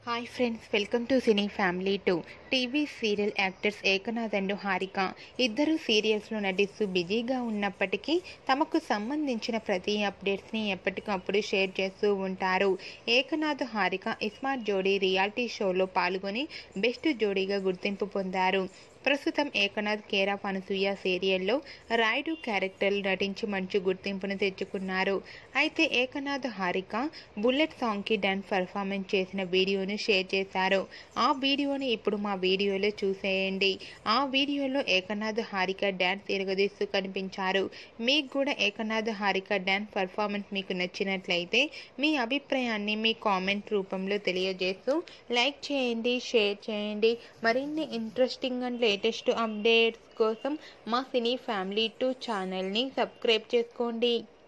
hi friends welcome to cine family two TV serial actors Ekanath and Harika ఇద్దరు సీరియల్స్లో నటిస్తూ బిజీగా ఉన్నప్పటికీ తమకు సంబంధించిన ప్రతి అప్డేట్స్ని ఎప్పటికప్పుడు షేర్ చేస్తూ ఉంటారు ఏకనాథ్ హారిక ఇస్మార్ట్ జోడీ రియాలిటీ షోలో పాల్గొని బెస్ట్ జోడీగా గుర్తింపు పొందారు ప్రస్తుతం ఏకనాథ్ కేరాఫ్ అనసూయ సీరియల్లో రాయుడు క్యారెక్టర్ నటించి మంచి గుర్తింపును తెచ్చుకున్నారు అయితే ఏకనాథ్ హారిక బుల్లెట్ సాంగ్కి డాన్స్ పర్ఫార్మెన్స్ చేసిన వీడియోను షేర్ చేశారు ఆ వీడియోని ఇప్పుడు మా వీడియోలో చూసేయండి ఆ వీడియోలో ఏకనాథ్ హారిక డ్యాన్స్ ఎరగదీస్తూ కనిపించారు మీకు కూడా ఏకనాథ్ హారిక డ్యాన్స్ పర్ఫార్మెన్స్ మీకు నచ్చినట్లయితే మీ అభిప్రాయాన్ని మీ కామెంట్ రూపంలో తెలియజేస్తూ లైక్ చేయండి షేర్ చేయండి మరిన్ని ఇంట్రెస్టింగ్ అండ్ లేటెస్ట్ అప్డేట్స్ కోసం మా సినీ ఫ్యామిలీ టూ ఛానల్ని సబ్స్క్రైబ్ చేసుకోండి